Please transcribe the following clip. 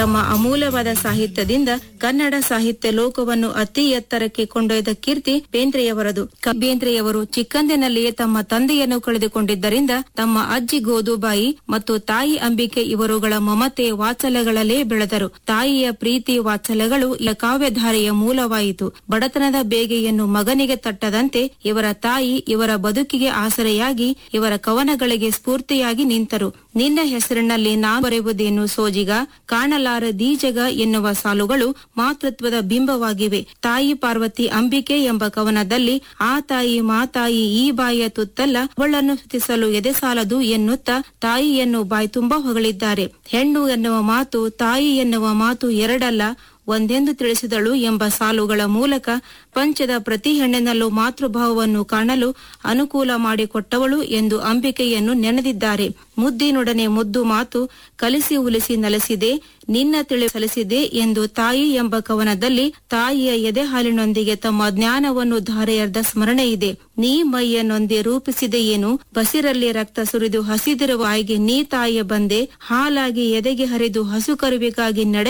ತಮ್ಮ ಅಮೂಲ್ಯವಾದ ಸಾಹಿತ್ಯದಿಂದ ಕನ್ನಡ ಸಾಹಿತ್ಯ ಲೋಕವನ್ನು ಅತಿ ಎತ್ತರಕ್ಕೆ ಕೊಂಡೊಯ್ದ ಕೀರ್ತಿ ಬೇಂದ್ರೆಯವರದು ಕ- ಬೇಂದ್ರೆಯವರು ಚಿಕ್ಕಂದಿನಲ್ಲಿಯೇ ತಮ್ಮ ತಂದೆಯನ್ನು ಕಳೆದುಕೊಂಡಿದ್ದರಿಂದ ತಮ್ಮ ಅಜ್ಜಿ ಗೋದುಬಾಯಿ ಮತ್ತು ತಾಯಿ ಅಂಬಿಕೆ ಇವರುಗಳ ಮಮತೆ ವಾತ್ಸಲ್ಯಗಳಲ್ಲೇ ಬೆಳೆದರು ತಾಯಿಯ ಪ್ರೀತಿ ವಾತ್ಸಲ್ಯಗಳು ಈ ಕಾವ್ಯಧಾರೆಯ ಮೂಲವಾಯಿತು ಬಡತನದ ಬೇಗೆಯನ್ನು ಮಗನಿಗೆ ತಟ್ಟದಂತೆ ಇವರ ತಾಯಿ ಇವರ ಬದುಕಿಗೆ ಆಸರೆಯಾಗಿ ಇವರ ಕವನಗಳಿಗೆ ಸ್ಫೂರ್ತಿಯಾಗಿ ನಿಂತರು ನಿನ್ನ ಹೆಸರಿನಲ್ಲಿ ನಾ ಬರೆಯುವುದೇನು ಸೋಜಿಗ ಕಾಣಲಾರ ದೀಜಗ ಎನ್ನುವ ಸಾಲುಗಳು ಮಾತೃತ್ವದ ಬಿಂಬವಾಗಿವೆ ತಾಯಿ ಪಾರ್ವತಿ ಅಂಬಿಕೆ ಎಂಬ ಕವನದಲ್ಲಿ ಆ ತಾಯಿ ಮಾತಾಯಿ ಈ ಬಾಯಿಯ ತುತ್ತಲ್ಲ ಅವಳನ್ನು ಸ್ತುತಿಸಲು ಎದೆ ಸಾಲದು ಎನ್ನುತ್ತಾ ತಾಯಿಯನ್ನು ಬಾಯಿ ತುಂಬಾ ಹೊಗಳಿದ್ದಾರೆ ಹೆಣ್ಣು ಎನ್ನುವ ಮಾತು ತಾಯಿ ಎನ್ನುವ ಮಾತು ಎರಡಲ್ಲ ಒಂದೆಂದು ತಿಳಿಸಿದಳು ಎಂಬ ಸಾಲುಗಳ ಮೂಲಕ ಪಂಚದ ಪ್ರತಿ ಹೆಣ್ಣಿನಲ್ಲೂ ಮಾತೃಭಾವವನ್ನು ಕಾಣಲು ಅನುಕೂಲ ಮಾಡಿಕೊಟ್ಟವಳು ಎಂದು ಅಂಬಿಕೆಯನ್ನು ನೆನೆದಿದ್ದಾರೆ ಮುದ್ದಿನೊಡನೆ ಮುದ್ದು ಮಾತು ಕಲಿಸಿ ಉಲಿಸಿ ನಲಿಸಿದೆ ನಿನ್ನ ತಿಳಿ ಸಲಿಸಿದೆ ಎಂದು ತಾಯಿ ಎಂಬ ಕವನದಲ್ಲಿ ತಾಯಿಯ ಎದೆ ಹಾಲಿನೊಂದಿಗೆ ತಮ್ಮ ಜ್ಞಾನವನ್ನು ಧಾರೆಯರ್ದ ಸ್ಮರಣೆ ಇದೆ ನೀ ಮೈಯನ್ನೊಂದೆ ರೂಪಿಸಿದೆ ಏನು ಬಸಿರಲ್ಲಿ ರಕ್ತ ಸುರಿದು ಹಸಿದಿರುವ ಆಯ್ಗೆ ನೀ ತಾಯಿಯ ಬಂದೆ ಹಾಲಾಗಿ ಎದೆಗೆ ಹರಿದು ಹಸು ಕರುವಿಗಾಗಿ ನಡೆ